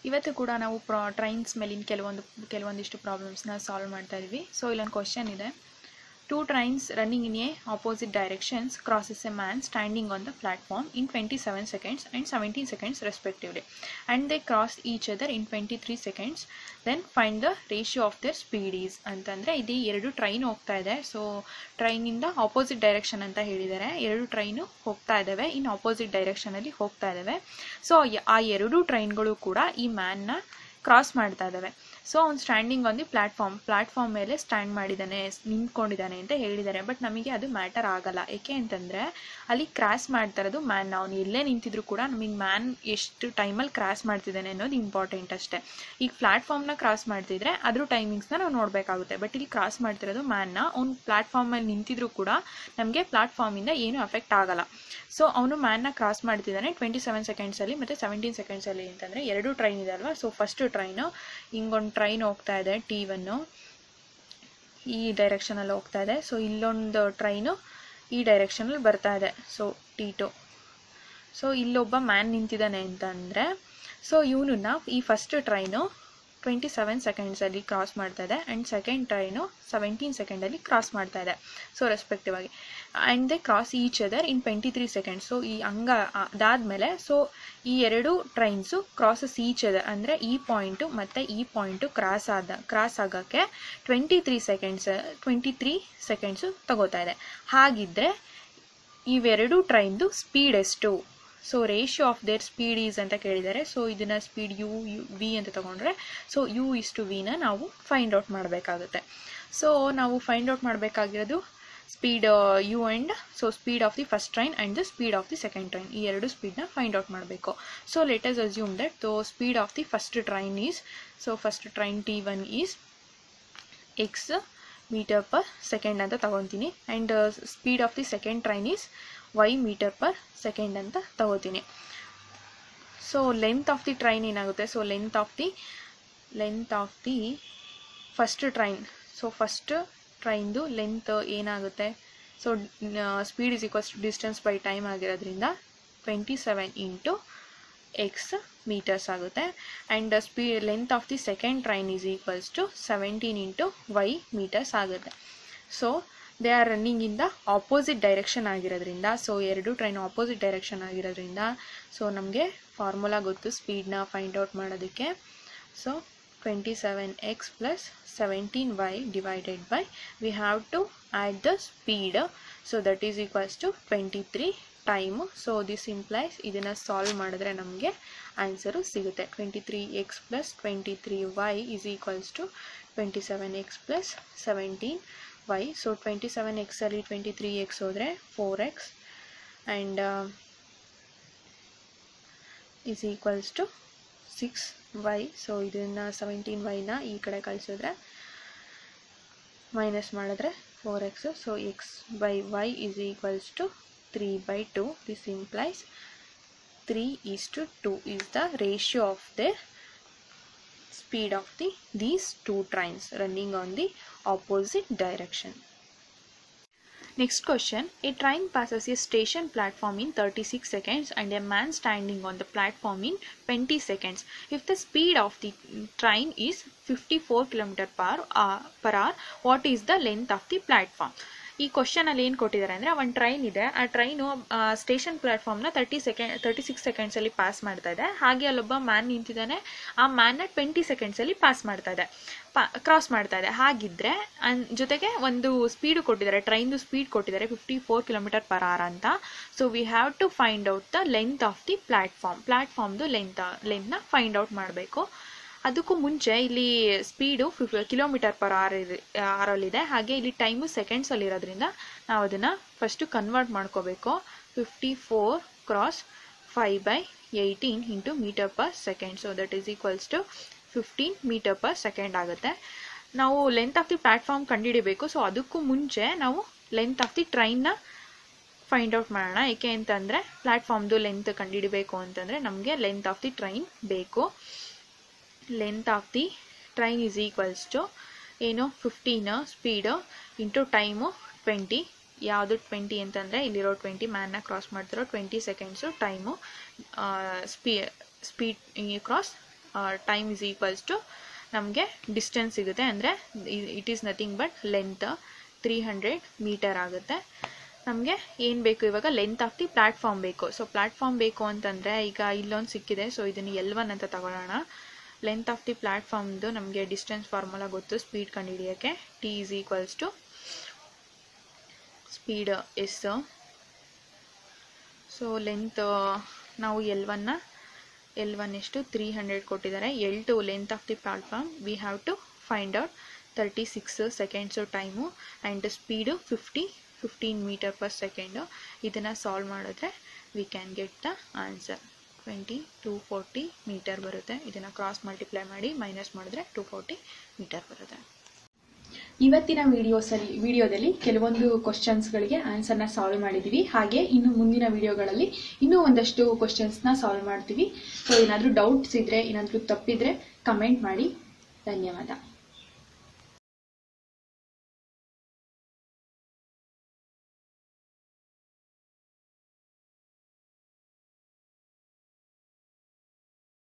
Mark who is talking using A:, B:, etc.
A: ಇವತ್ತು ಕೂಡ ನಾವು ಪ್ರಾ ಟ್ರೈನ್ಸ್ ಮೇಲಿನ ಕೆಲವೊಂದು ಕೆಲವೊಂದಿಷ್ಟು ಪ್ರಾಬ್ಲಮ್ಸ್ನ ಸಾಲ್ವ್ ಮಾಡ್ತಾ ಇದ್ವಿ ಸೊ ಇಲ್ಲೊಂದು ಕ್ವಶನ್ ಇದೆ two trains running in a opposite directions crosses a man standing on the platform in twenty seven seconds and seventeen seconds respectively and they cross each other in twenty three seconds then find the ratio of their speed is ಅಂತಂದರೆ ಇದು ಎರಡು train ಹೋಗ್ತಾ ಇದೆ so ಟ್ರೈನಿಂದ opposite direction ಅಂತ ಹೇಳಿದ್ದಾರೆ ಎರಡು train ಹೋಗ್ತಾ ಇದ್ದಾವೆ ಇನ್ ಆಪೋಸಿಟ್ ಡೈರೆಕ್ಷನಲ್ಲಿ ಹೋಗ್ತಾ ಇದ್ದಾವೆ ಸೊ ಆ ಎರಡೂ ಟ್ರೈನ್ಗಳು ಕೂಡ ಈ ಮ್ಯಾನ್ನ ಕ್ರಾಸ್ ಮಾಡ್ತಾ ಇದ್ದಾವೆ ಸೊ ಅವ್ನು standing on the platform platform ಮೇಲೆ ಸ್ಟ್ಯಾಂಡ್ ಮಾಡಿದ್ದಾನೆ ನಿಂತ್ಕೊಂಡಿದ್ದಾನೆ ಅಂತ ಹೇಳಿದ್ದಾರೆ ಬಟ್ ನಮಗೆ ಅದು ಮ್ಯಾಟರ್ ಆಗಲ್ಲ ಏಕೆ ಅಂತಂದರೆ ಅಲ್ಲಿ ಕ್ರಾಸ್ ಮಾಡ್ತಾ ಇರೋದು ಮ್ಯಾನ್ ಅವ್ನು ಎಲ್ಲೇ ನಿಂತಿದ್ರು ಕೂಡ ನಮಗೆ ಮ್ಯಾನ್ ಎಷ್ಟು ಟೈಮಲ್ಲಿ ಕ್ರಾಸ್ ಮಾಡ್ತಿದ್ದಾನೆ ಅನ್ನೋದು ಇಂಪಾರ್ಟೆಂಟ್ ಅಷ್ಟೇ ಈಗ ಪ್ಲಾಟ್ಫಾರ್ಮ್ನ ಕ್ರಾಸ್ ಮಾಡ್ತಿದ್ರೆ ಅದ್ರ ಟೈಮಿಂಗ್ಸ್ನ ನಾವು ನೋಡಬೇಕಾಗುತ್ತೆ ಬಟ್ ಇಲ್ಲಿ ಕ್ರಾಸ್ ಮಾಡ್ತಿರೋದು ಮ್ಯಾನ್ನ ಅವ್ನು ಪ್ಲಾಟ್ಫಾರ್ಮಲ್ಲಿ ನಿಂತಿದ್ರು ಕೂಡ ನಮಗೆ ಪ್ಲಾಟ್ಫಾರ್ಮಿಂದ ಏನೂ ಅಫೆಕ್ಟ್ ಆಗಲ್ಲ ಸೊ ಅವನು ಮ್ಯಾನ್ನ ಕ್ರಾಸ್ ಮಾಡ್ತಿದ್ದಾನೆ ಟ್ವೆಂಟಿ ಸೆವೆನ್ ಸೆಕೆಂಡ್ಸಲ್ಲಿ ಮತ್ತು ಸೆವೆಂಟೀನ್ ಸೆಕೆಂಡ್ಸಲ್ಲಿ ಅಂತಂದರೆ ಎರಡು ಟ್ರೈನ್ ಇದೆ ಅಲ್ವಾ ಸೊ ಫಸ್ಟು ಟ್ರೈನು ಹಿಂಗೊಂದು ಟ್ರೈನ್ ಹೋಗ್ತಾ ಇದೆ ಟಿ ಒನ್ನು ಈ ಡೈರೆಕ್ಷನಲ್ಲಿ ಹೋಗ್ತಾ ಇದೆ ಸೊ ಇಲ್ಲೊಂದು ಟ್ರೈನು ಈ ಡೈರೆಕ್ಷನಲ್ಲಿ ಬರ್ತಾ ಇದೆ ಸೊ ಟಿ ಟು ಸೊ ಇಲ್ಲೊಬ್ಬ ಮ್ಯಾನ್ ನಿಂತಿದ್ದಾನೆ ಅಂತಂದರೆ ಸೊ ಇವನನ್ನ ಈ ಫಸ್ಟ್ ಟ್ರೈನು ಟ್ವೆಂಟಿ ಸೆವೆನ್ ಸೆಕೆಂಡ್ಸಲ್ಲಿ ಕ್ರಾಸ್ ಮಾಡ್ತಾ ಇದೆ ಆ್ಯಂಡ್ ಸೆಕೆಂಡ್ ಟ್ರೈನು ಸೆವೆಂಟೀನ್ ಸೆಕೆಂಡಲ್ಲಿ ಕ್ರಾಸ್ ಮಾಡ್ತಾ ಇದೆ ಸೊ ರೆಸ್ಪೆಕ್ಟಿವ್ ಆಗಿ and they cross each other in twenty three seconds so ಈ ಹಂಗ ಅದಾದಮೇಲೆ ಸೊ ಈ ಎರಡು ಟ್ರೈನ್ಸು ಕ್ರಾಸಸ್ ಈಚ್ ಅದರ್ ಅಂದರೆ ಈ ಪಾಯಿಂಟು ಮತ್ತು ಈ ಪಾಯಿಂಟು ಕ್ರಾಸ್ ಆದ ಕ್ರಾಸ್ ಆಗೋಕ್ಕೆ twenty three seconds twenty three seconds ತಗೋತಾ ಇದೆ ಹಾಗಿದ್ದರೆ ಇವೆರಡು ಟ್ರೈನ್ದು ಸ್ಪೀಡ್ ಎಷ್ಟು so ratio of their speed is ಅಂತ ಕೇಳಿದ್ದಾರೆ ಸೊ ಇದನ್ನು ಸ್ಪೀಡ್ ಯು ಯು ವಿ ಅಂತ ತೊಗೊಂಡ್ರೆ ಸೊ ಯು ಇಷ್ಟು ವಿನ ನಾವು ಫೈಂಡ್ ಔಟ್ ಮಾಡಬೇಕಾಗುತ್ತೆ ಸೊ ನಾವು ಫೈಂಡ್ ಔಟ್ ಮಾಡಬೇಕಾಗಿರೋದು speed U and so speed of the first train and the speed of the second train ಈ ಎರಡು ಸ್ಪೀಡ್ನ ಫೈಂಡ್ ಔಟ್ ಮಾಡಬೇಕು so let's assume that the speed of the first train is so first train T one is X meter per second ಅಂತ ತಗೊತೀನಿ and speed of the second train is Y meter per second ಅಂತ ತಗೋತೀನಿ so length of the train ಏನಾಗುತ್ತೆ so length of the length of the first train so first ಟ್ರೈನ್ದು length ಏನಾಗುತ್ತೆ so speed is equals to distance by time ಆಗಿರೋದ್ರಿಂದ twenty seven into X meters ಆಗುತ್ತೆ and ಸ್ಪೀ length of the second train is equals to seventeen into Y meters ಆಗುತ್ತೆ so they are running in the opposite direction ಆಗಿರೋದ್ರಿಂದ so ಎರಡು train opposite direction ಆಗಿರೋದ್ರಿಂದ so ನಮಗೆ formula ಗೊತ್ತು ಸ್ಪೀಡ್ನ find out ಮಾಡೋದಕ್ಕೆ so twenty seven X plus seventeen Y divided by we have to add the speed so that is equals to twenty three time so this implies ಇದನ್ನು solve ಮಾಡಿದ್ರೆ ನಮಗೆ answer ಸಿಗುತ್ತೆ twenty three X plus twenty three Y is equals to twenty seven X plus seventeen Y so twenty seven ಎಕ್ಸಲ್ಲಿ twenty three X ಹೋದರೆ four X and is equals to six Y so ಇದನ್ನು seventeen ವೈನ ಈ ಕಡೆ ಕಳಿಸಿದ್ರೆ minus ಮಾಡಿದ್ರೆ four X so X by Y is equals to three by two this implies three is to two is the ratio of the speed of the these two trains running on the opposite direction. Next question A train passes a station platform in 36 seconds and a man standing on the platform in 20 seconds. If the speed of the train is 54 km per hour, per hour what is the length of the platform? ಈ ಕ್ವಶನಲ್ಲಿ ಏನು ಕೊಟ್ಟಿದ್ದಾರೆ ಅಂದರೆ ಒಂದು train ಇದೆ ಆ train station ಪ್ಲಾಟ್ಫಾರ್ಮ್ನ thirty second thirty six ಸೆಕೆಂಡ್ಸಲ್ಲಿ pass ಮಾಡ್ತಾ ಇದೆ ಹಾಗೆ ಅಲ್ಲೊಬ್ಬ ಮ್ಯಾನ್ ನಿಂತಿದ್ದಾನೆ ಆ ಮ್ಯಾನ್ನ ಟ್ವೆಂಟಿ ಸೆಕೆಂಡ್ಸಲ್ಲಿ ಪಾಸ್ ಮಾಡ್ತಾ ಇದೆ ಪಾ ಕ್ರಾಸ್ ಮಾಡ್ತಾ ಇದೆ ಹಾಗಿದ್ದರೆ ಅನ್ ಜೊತೆಗೆ ಒಂದು ಸ್ಪೀಡು ಕೊಟ್ಟಿದ್ದಾರೆ ಟ್ರೈನ್ದು ಸ್ಪೀಡ್ ಕೊಟ್ಟಿದ್ದಾರೆ fifty four kilometer per hour ಅಂತ so we have to find out the length of the platform ಪ್ಲ್ಯಾಟ್ಫಾರ್ಮ್ದು ಲೆಂತ್ ಲೆಂತ್ನ ಫೈಂಡ್ ಔಟ್ ಮಾಡಬೇಕು ಅದಕ್ಕೂ ಮುಂಚೆ ಇಲ್ಲಿ speed fifty kilometer per hour ಇದೆ ಅವರಲ್ಲಿದೆ ಹಾಗೆ ಇಲ್ಲಿ ಟೈಮು ಸೆಕೆಂಡ್ಸಲ್ಲಿ ಇರೋದ್ರಿಂದ ನಾವು ಅದನ್ನು ಫಸ್ಟು ಕನ್ವರ್ಟ್ ಮಾಡ್ಕೋಬೇಕು fifty four cross five by eighteen into meter per second so that is equals to fifteen meter per second ಆಗುತ್ತೆ ನಾವು ಲೆಂತ್ ಆಫ್ ದಿ ಪ್ಲ್ಯಾಟ್ಫಾರ್ಮ್ ಕಂಡುಹಿಡಿಬೇಕು ಸೊ ಅದಕ್ಕೂ ಮುಂಚೆ ನಾವು ಲೆಂತ್ ಆಫ್ ದಿ ಟ್ರೈನ್ನ ಫೈಂಡ್ ಔಟ್ ಮಾಡೋಣ ಏಕೆ ಅಂತಂದರೆ ಪ್ಲ್ಯಾಟ್ಫಾರ್ಮ್ದು ಲೆಂತ್ ಕಂಡುಹಿಡಿಬೇಕು ಅಂತಂದರೆ ನಮಗೆ ಲೆಂತ್ ಆಫ್ ದಿ ಟ್ರೈನ್ ಬೇಕು length of the train is equals to ಏನು fifteen speed into time twenty ಯಾವುದು ಟ್ವೆಂಟಿ ಅಂತಂದರೆ ಇಲ್ಲಿರೋ ಟ್ವೆಂಟಿ ಮ್ಯಾನ್ನ ಕ್ರಾಸ್ ಮಾಡ್ತಿರೋ ಟ್ವೆಂಟಿ ಸೆಕೆಂಡ್ಸು ಟೈಮು ಸ್ಪೀ speed cross time is equals to ನಮಗೆ ಡಿಸ್ಟೆನ್ಸ್ ಸಿಗುತ್ತೆ ಅಂದರೆ it is nothing but length three hundred meter ಆಗುತ್ತೆ ನಮಗೆ ಏನು ಬೇಕು ಇವಾಗ ಲೆಂತ್ ಆಫ್ ದಿ ಪ್ಲ್ಯಾಟ್ಫಾರ್ಮ್ ಬೇಕು ಸೊ ಪ್ಲ್ಯಾಟ್ಫಾರ್ಮ್ ಬೇಕು ಅಂತಂದರೆ ಈಗ ಇಲ್ಲೊಂದು ಸಿಕ್ಕಿದೆ ಸೊ ಇದನ್ನು ಎಲ್ ಒನ್ ಅಂತ ತಗೊಳ್ಳೋಣ ಲೆಂತ್ ಆಫ್ ದಿ ಪ್ಲ್ಯಾಟ್ಫಾರ್ಮ್ದು ನಮಗೆ ಡಿಸ್ಟೆನ್ಸ್ ಫಾರ್ಮುಲಾ ಗೊತ್ತು ಸ್ಪೀಡ್ ಕಂಡುಹಿಡಿಯೋಕ್ಕೆ T is equals to speed S so length ನಾವು ಎಲ್ ಒನ್ನ ಎಲ್ ಒನ್ ಎಷ್ಟು ತ್ರೀ ಹಂಡ್ರೆಡ್ ಕೊಟ್ಟಿದ್ದಾರೆ L two length of the platform we have to find out thirty six seconds time and speed fifty fifteen meter per second ಇದನ್ನು solve ಮಾಡಿದ್ರೆ we can get the answer twenty two forty meter ಬರುತ್ತೆ ಇದನ್ನು cross multiply ಮಾಡಿ minus ಮಾಡಿದ್ರೆ two forty meter ಬರುತ್ತೆ
B: ಇವತ್ತಿನ ವಿಡಿಯೋಸಲ್ಲಿ ವಿಡಿಯೋದಲ್ಲಿ ಕೆಲವೊಂದು ಕ್ವಶನ್ಸ್ಗಳಿಗೆ ಆನ್ಸರ್ನ ಸಾಲ್ವ್ ಮಾಡಿದ್ದೀವಿ ಹಾಗೆ ಇನ್ನು ಮುಂದಿನ ವಿಡಿಯೋಗಳಲ್ಲಿ ಇನ್ನೂ ಒಂದಷ್ಟು ಕ್ವಶನ್ಸ್ನ ಸಾಲ್ವ್ ಮಾಡ್ತೀವಿ ಸೊ ಏನಾದರೂ ಡೌಟ್ಸ್ ಇದ್ದರೆ ಏನಾದರೂ ತಪ್ಪಿದರೆ ಕಮೆಂಟ್ ಮಾಡಿ ಧನ್ಯವಾದ